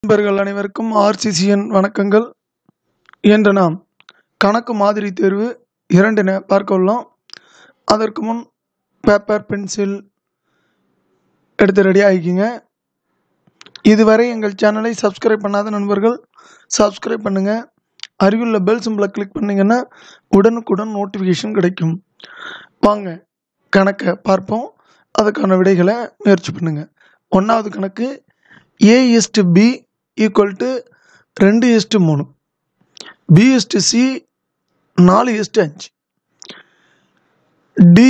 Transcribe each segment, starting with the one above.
நண்பர்கள் அனைவருக்கும் ஆர்சிசிஎன் வணக்கங்கள் இன்று நாம் கணக்கு மாதிரி தேர்வு இரண்டினை பார்க்க உள்ளோம் அதற்கு முன் பேப்பர் பென்சில் எடுத்து ரெடி ஆகிக்கிங்க இதுவரை எங்கள் சேனலை சப்ஸ்கிரைப் பண்ணாத நண்பர்கள் சப்ஸ்கிரைப் பண்ணுங்கள் அருகிலுள்ள பெல் சிம்பிளை கிளிக் பண்ணிங்கன்னா உடனுக்குடன் நோட்டிஃபிகேஷன் கிடைக்கும் வாங்க கணக்கை பார்ப்போம் அதுக்கான விடைகளை முயற்சி பண்ணுங்கள் ஒன்றாவது கணக்கு A is to B equal to ரெண்டு இஸ்டு மூணு பி இஸ்டு சி நாலு இஸ்டு அஞ்சு டி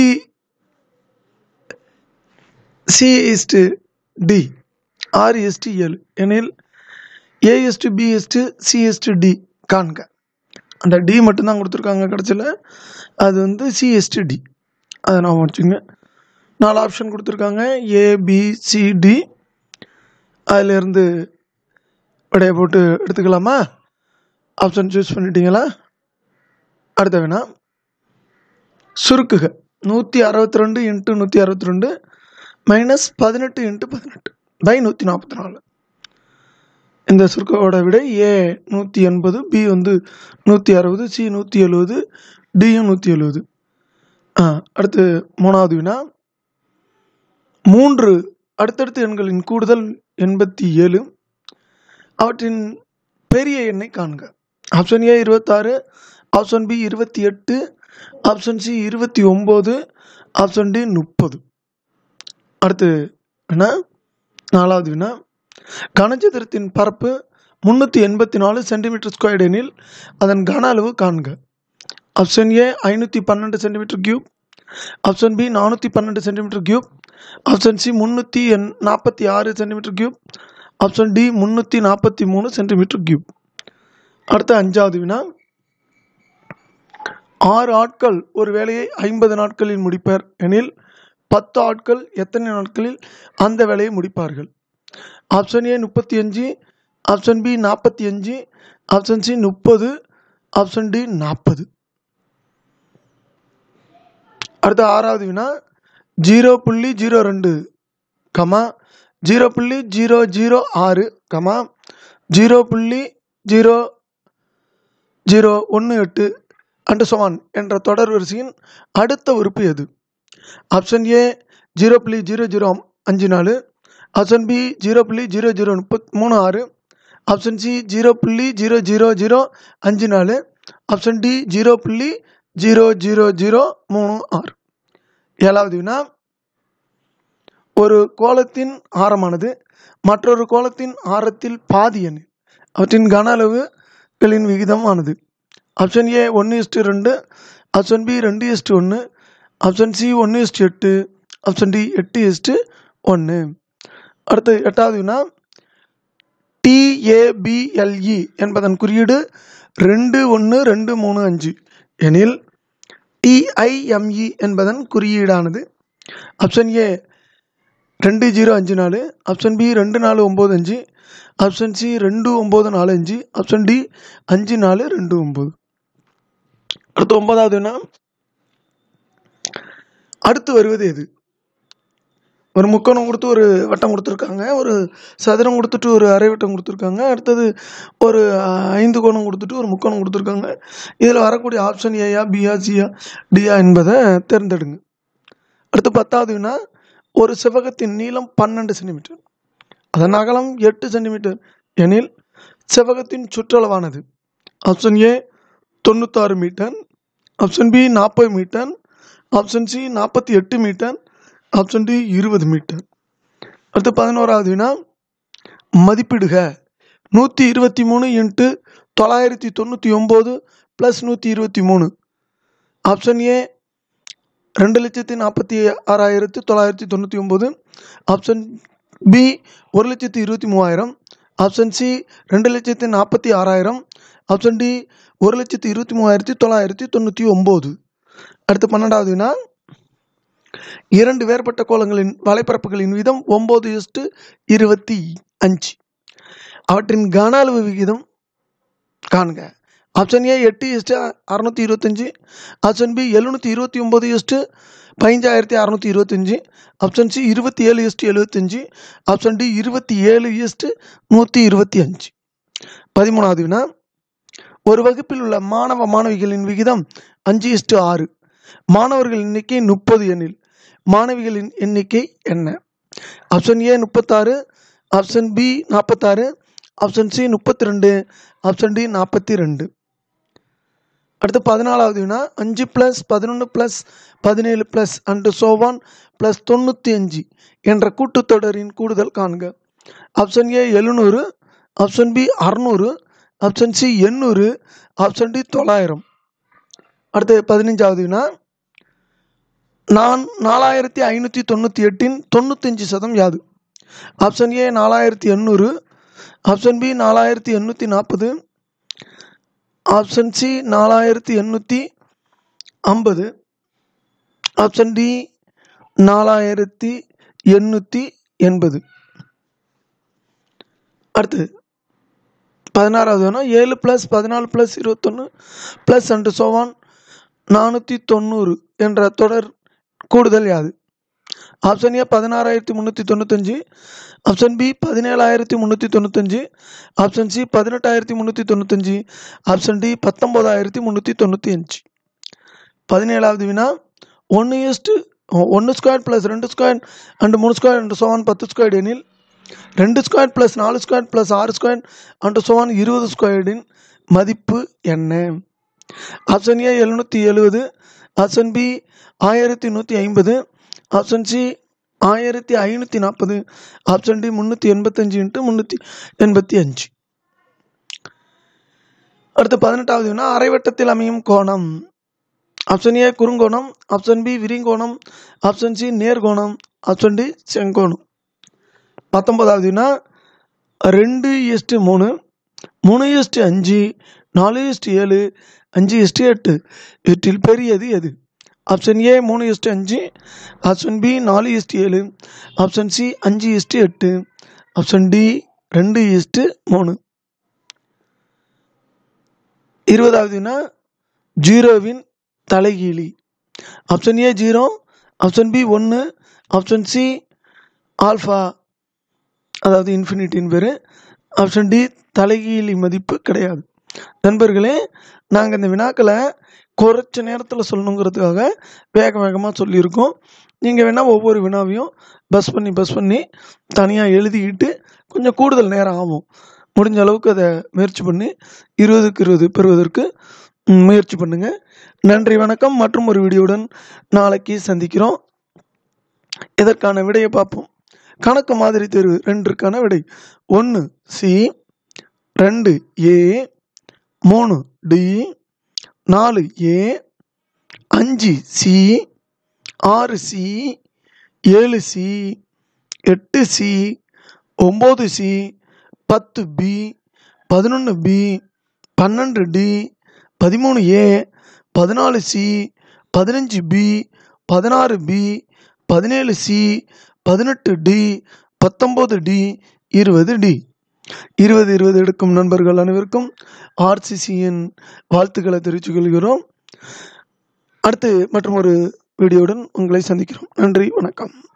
சி இஸ்டு டி ஆறு இஸ்டு ஏழு எனில் A is to B is to C is to D காண்க அந்த டி மட்டும்தான் கொடுத்துருக்காங்க கடைசியில் அது வந்து சி இஸ்டு டி அதை நான் வச்சுங்க நாலு ஆப்ஷன் கொடுத்துருக்காங்க ஏ பி சி டி அதிலேருந்து விடையை போட்டு எடுத்துக்கலாமா ஆப்ஷன் சூஸ் பண்ணிட்டீங்களா அடுத்த வேணா சுருக்குக நூற்றி அறுபத்தி ரெண்டு இன்ட்டு நூற்றி அறுபத்தி ரெண்டு மைனஸ் பதினெட்டு இன்ட்டு பதினெட்டு பை நூற்றி நாற்பத்தி நாலு இந்த சுருக்கோட விட ஏ நூற்றி எண்பது பி வந்து நூற்றி அறுபது சி நூற்றி எழுபது டியும் நூற்றி எழுபது ஆ அடுத்து மூணாவது வினா மூன்று அடுத்தடுத்த எண்களின் கூடுதல் எண்பத்தி ஏழு அவற்றின் பெரிய எண்ணை காண்க ஆப்ஷன் ஏ இருபத்தாறு ஆப்ஷன் பி இருபத்தி எட்டு ஆப்ஷன் சி இருபத்தி ஒம்பது ஆப்ஷன் டி முப்பது அடுத்து வினா நாலாவது வினா கனசதுரத்தின் பரப்பு முந்நூற்றி எண்பத்தி நாலு சென்டிமீட்டர் ஸ்கொயர் எனில் அதன் கன அளவு காண்க ஆப்ஷன் ஏ ஐநூற்றி பன்னெண்டு சென்டிமீட்டர் கியூப் ஆப்ஷன் பி நானூற்றி பன்னெண்டு சென்டிமீட்டர் கியூப் ஆப்ஷன் சி முந்நூற்றி எண் நாற்பத்தி ஆறு சென்டிமீட்டர் கியூப் ஆப்ஷன் டி முந்நூற்றி நாற்பத்தி மூணு சென்டிமீட்டர் கியூப் அடுத்த அஞ்சாவது வினா ஆறு ஆட்கள் ஒரு வேலையை ஐம்பது நாட்களில் முடிப்பர் எனில் பத்து ஆட்கள் எத்தனை நாட்களில் அந்த வேலையை முடிப்பார்கள் ஆப்ஷன் ஏ முப்பத்தி அஞ்சு ஆப்ஷன் பி நாற்பத்தி அஞ்சு ஆப்ஷன் சி முப்பது ஆப்ஷன் டி நாற்பது அடுத்த ஆறாவது வினா ஜீரோ புள்ளி ஜீரோ ரெண்டு கமா ஜீரோ புள்ளி ஜீரோ ஜீரோ ஆறு கமா ஜீரோ புள்ளி ஜீரோ ஜீரோ ஒன்று எட்டு அண்டு சோவான் என்ற தொடர் வரிசையின் அடுத்த உறுப்பு எது ஆப்ஷன் ஏ ஜீரோ புள்ளி ஜீரோ ஜீரோ அஞ்சு நாலு ஆப்ஷன் பி ஜீரோ புள்ளி ஜீரோ ஜீரோ முப்பத் மூணு ஆறு ஆப்ஷன் சி ஜீரோ புள்ளி ஜீரோ ஜீரோ ஜீரோ அஞ்சு நாலு ஆப்ஷன் டி ஜீரோ புள்ளி ஜீரோ ஜீரோ ஜீரோ மூணு ஆறு ஏழாவது வினா ஒரு கோலத்தின் ஆரமானது மற்றொரு கோலத்தின் ஆரத்தில் பாதி எண் அவற்றின் கன அளவுகளின் விகிதமானது ஆப்ஷன் ஏ ஒன்று இஸ்டு ரெண்டு ஆப்ஷன் பி ரெண்டு இஸ்டு ஒன்று ஆப்ஷன் சி ஒன்று இஸ்டு எட்டு ஆப்ஷன் டி எட்டு இஸ்டு ஒன்று அடுத்து எட்டாவது வினா டிஏபிஎல்இ என்பதன் குறியீடு ரெண்டு ஒன்று ரெண்டு மூணு அஞ்சு எனில் டிஐஎம்இ என்பதன் குறியீடானது ஆப்ஷன் ஏ ரெண்டு ஜீரோ அஞ்சு நாலு ஆப்ஷன் பி ரெண்டு நாலு ஒம்பது அஞ்சு ஆப்ஷன் சி ரெண்டு ஒம்பது நாலு அஞ்சு ஆப்ஷன் டி அஞ்சு நாலு ரெண்டு ஒம்பது அடுத்து ஒன்பதாவது வினா அடுத்து வருவது எது ஒரு முக்கோணம் கொடுத்து ஒரு வட்டம் கொடுத்துருக்காங்க ஒரு சதுரம் கொடுத்துட்டு ஒரு அரை வட்டம் கொடுத்துருக்காங்க அடுத்தது ஒரு ஐந்து கோணம் கொடுத்துட்டு ஒரு முக்கோணம் கொடுத்துருக்காங்க இதில் வரக்கூடிய ஆப்ஷன் ஏயா பியா சியா டியா என்பதை தேர்ந்தெடுங்க அடுத்து பத்தாவது வினா ஒரு செவ்வகத்தின் நீளம் பன்னெண்டு சென்டிமீட்டர் அதன் அகலம் எட்டு சென்டிமீட்டர் எனில் செவ்வகத்தின் சுற்றளவானது ஆப்ஷன் ஏ தொண்ணூத்தாறு மீட்டர் ஆப்ஷன் பி நாற்பது மீட்டர் ஆப்ஷன் சி நாற்பத்தி எட்டு மீட்டர் ஆப்ஷன் டி இருபது மீட்டர் அடுத்து பதினோராவது வினா மதிப்பிடுக நூற்றி இருபத்தி மூணு இன்ட்டு தொள்ளாயிரத்தி தொண்ணூற்றி ஒம்பது ப்ளஸ் நூற்றி இருபத்தி மூணு ஆப்ஷன் ஏ ரெண்டு லட்சத்தி நாற்பத்தி ஆறாயிரத்து தொள்ளாயிரத்தி தொண்ணூற்றி ஒம்பது ஆப்ஷன் பி ஒரு லட்சத்தி இருபத்தி மூவாயிரம் ஆப்ஷன் சி ரெண்டு லட்சத்தி நாற்பத்தி ஆறாயிரம் ஆப்ஷன் டி ஒரு லட்சத்தி இருபத்தி மூவாயிரத்தி தொள்ளாயிரத்தி தொண்ணூற்றி ஒம்பது அடுத்து பன்னெண்டாவது வினா இரண்டு வேறுபட்ட கோலங்களின் வலைப்பரப்புகளின் வீதம் ஒம்பது இஸ்டு இருபத்தி அஞ்சு அவற்றின் கன அளவு விகிதம் காண்க ஆப்ஷன் ஏ எட்டு எஸ்ட்டு அறநூற்றி இருபத்தஞ்சி ஆப்ஷன் பி எழுநூற்றி இருபத்தி ஒம்பது எஸ்ட்டு பதினஞ்சாயிரத்தி அறநூற்றி இருபத்தஞ்சி ஆப்ஷன் சி இருபத்தி ஏழு எஸ்ட்டு எழுபத்தஞ்சி ஆப்ஷன் டி இருபத்தி ஏழு எஸ்ட்டு நூற்றி இருபத்தி அஞ்சு பதிமூணாவது வினா ஒரு வகுப்பில் உள்ள மாணவ மாணவிகளின் விகிதம் அஞ்சு இஸ்டு ஆறு மாணவர்கள் எண்ணிக்கை முப்பது எண்ணில் மாணவிகளின் எண்ணிக்கை என்ன ஆப்ஷன் ஏ முப்பத்தாறு ஆப்ஷன் பி நாற்பத்தாறு ஆப்ஷன் சி முப்பத்தி ரெண்டு ஆப்ஷன் டி நாற்பத்தி ரெண்டு அடுத்து பதினாலாவது வினா அஞ்சு ப்ளஸ் பதினொன்று ப்ளஸ் பதினேழு ப்ளஸ் அண்டு சோவான் ப்ளஸ் தொண்ணூற்றி அஞ்சு என்ற கூட்டுத்தொடரின் கூடுதல் காண்க ஆப்ஷன் ஏ எழுநூறு ஆப்ஷன் பி அறநூறு ஆப்ஷன் சி எண்ணூறு ஆப்ஷன் டி தொள்ளாயிரம் அடுத்து பதினஞ்சாவது வினா நான் நாலாயிரத்தி ஐநூற்றி தொண்ணூற்றி எட்டின் தொண்ணூத்தஞ்சு சதம் யாது ஆப்ஷன் ஏ நாலாயிரத்தி எண்ணூறு ஆப்ஷன் பி நாலாயிரத்தி எண்ணூற்றி நாற்பது ஆப்ஷன் சி நாலாயிரத்தி எண்ணூற்றி ஐம்பது ஆப்ஷன் டி நாலாயிரத்தி எண்ணூற்றி எண்பது அடுத்து பதினாறாவது வேணும் ஏழு ப்ளஸ் பதினாலு ப்ளஸ் இருபத்தொன்று ப்ளஸ் அண்டு சோவான் நானூற்றி தொண்ணூறு என்ற தொடர் கூடுதல் யாது ஆப்ஷன் ஏ பதினாறாயிரத்தி முந்நூற்றி தொண்ணூத்தஞ்சு ஆப்ஷன் பி பதினேழாயிரத்தி முந்நூற்றி தொண்ணூத்தஞ்சு ஆப்ஷன் சி பதினெட்டாயிரத்தி முந்நூற்றி தொண்ணூத்தஞ்சு ஆப்ஷன் டி பத்தொம்போதாயிரத்தி முந்நூற்றி தொண்ணூற்றி அஞ்சு பதினேழாவது வினா ஒன்று ஈஸ்ட்டு ஒன்று ஸ்கொயர் ப்ளஸ் ரெண்டு ஸ்கொயர் அண்டு மூணு ஸ்கொயர் அண்டு சோவான் பத்து ஸ்கொயர் எனில் ரெண்டு ஸ்கொயர் ப்ளஸ் நாலு ஸ்கொயர் ப்ளஸ் ஆறு ஸ்கொயர் அண்டு சோவான் இருபது ஸ்கொயரின் மதிப்பு என்ன ஆப்ஷன் ஏ எழுநூற்றி எழுபது ஆப்ஷன் பி ஆயிரத்தி நூற்றி ஐம்பது ஆப்ஷன் சி ஆயிரத்தி ஐநூற்றி நாற்பது ஆப்ஷன் டி முந்நூற்றி எண்பத்தஞ்சு இன்ட்டு முந்நூற்றி எண்பத்தி அஞ்சு அடுத்து பதினெட்டாவது வினா அரைவட்டத்தில் அமையும் கோணம் ஆப்ஷன் ஏ குறுங்கோணம் ஆப்ஷன் பி விரிங்கோணம் ஆப்ஷன் சி நேர்கோணம் ஆப்ஷன் டி செங்கோணம் பத்தொன்பதாவது வினா ரெண்டு எஸ்ட்டு மூணு மூணு எஸ்ட்டு அஞ்சு நாலு எஸ்ட்டு ஏழு அஞ்சு எஸ்ட்டு எட்டு இவற்றில் பெரியது எது ஆப்ஷன் ஏ மூணு எஸ்ட்டு அஞ்சு ஆப்ஷன் பி நாலு எஸ்ட்டு ஏழு ஆப்ஷன் சி அஞ்சு எஸ்ட்டு எட்டு ஆப்ஷன் டி ரெண்டு எஸ்ட்டு மூணு இருபதாவது வினா ஜீரோவின் தலைகீழி option A zero option B ஒன்று ஆப்ஷன் சி ஆல்ஃபா அதாவது இன்ஃபினிட்டின் பேர் ஆப்ஷன் டி தலைகீழி மதிப்பு கிடையாது நண்பர்களே நாங்கள் இந்த வினாக்களை குறைச்ச நேரத்தில் சொல்லணுங்கிறதுக்காக வேக வேகமாக சொல்லியிருக்கோம் நீங்கள் வேணால் ஒவ்வொரு வினாவையும் பஸ் பண்ணி பஸ் பண்ணி தனியாக எழுதிக்கிட்டு கொஞ்சம் கூடுதல் நேரம் ஆகும் முடிஞ்ச அளவுக்கு அதை முயற்சி பண்ணி இருபதுக்கு இருபது பெறுவதற்கு ம், முயற்சி பண்ணுங்கள் நன்றி வணக்கம் மற்றும் ஒரு வீடியோவுடன் நாளைக்கு சந்திக்கிறோம் இதற்கான விடையை பார்ப்போம் கணக்கு மாதிரி தேர்வு ரெண்டுக்கான விடை ஒன்று சி ரெண்டு ஏ மூணு டி நாலு ஏ அஞ்சு சி ஆறு சி ஏழு சி எட்டு சி ஒம்பது சி பத்து பி பதினொன்று பி பன்னெண்டு டி பதிமூணு ஏ பதினாலு சி பதினஞ்சு பி பதினாறு பி பதினேழு சி பதினெட்டு டி பத்தொம்போது டி இருபது டி இருபது இருபது எடுக்கும் நண்பர்கள் அனைவருக்கும் ஆர்சிசியின் வாழ்த்துக்களை தெரிவித்துக் கொள்கிறோம் அடுத்து மற்றும் ஒரு வீடியோவுடன் உங்களை சந்திக்கிறோம் நன்றி வணக்கம்